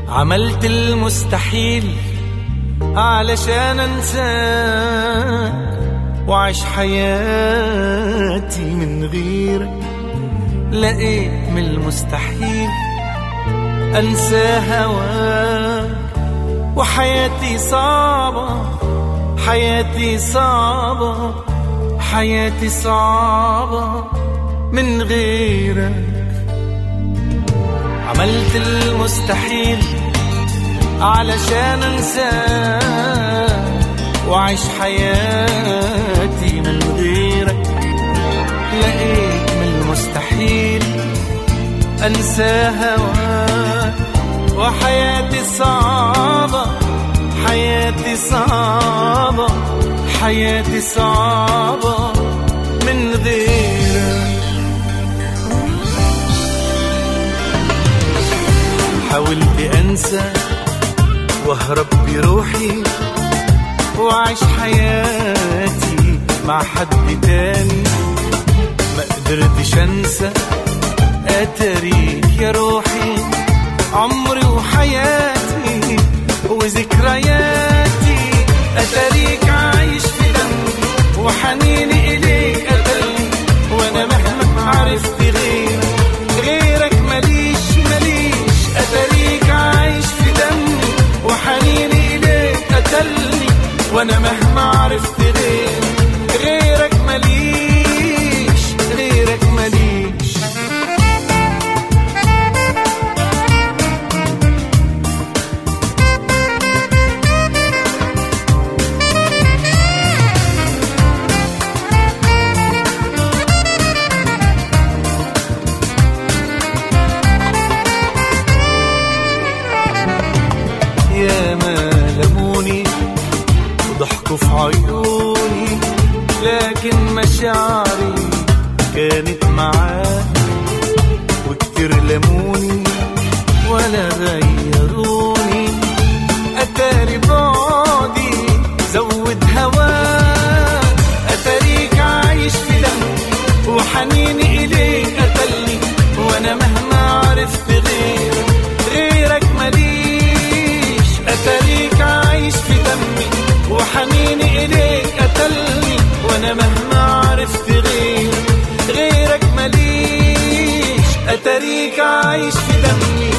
عملت المستحيل علشان انساك وعيش حياتي من غيرك لقيت من المستحيل انسى هواك وحياتي صعبة حياتي صعبة حياتي صعبة من غيرك عملت المستحيل علشان انساك وعيش حياتي من غيرك لقيت من المستحيل انسى هواك وحياتي صعبة حياتي صعبة حياتي صعبة من غيرك حاولت انسى واهرب بروحي واعيش حياتي مع حد تاني ما قدرتش انسى اتاريك يا روحي عمري وحياتي وذكرياتي اتاريك عايش في دمي وحنيني اليك قتلني وانا مهما عرفت غيرك غيرك ماليش ماليش اتاريك عايش في دمي وحنيني اليك قتلني وانا مهما عرفت غيرك غيرك ماليش غيرك ماليش يا ما لموني وضحكوا في عيوني لكن مشاعري كانت معاك وكتير لموني ولا غيروني أتاري بعدي زود هواك أتاريك عايش في دمي وحنيني إليك قتلني وأنا مهما عرفت غيرك غيرك ماليش أتاريك عايش في دمي وحنيني إليك قتلني وأنا مهما عرفت غيرك غيرك ماليش أتاريك عايش في دمي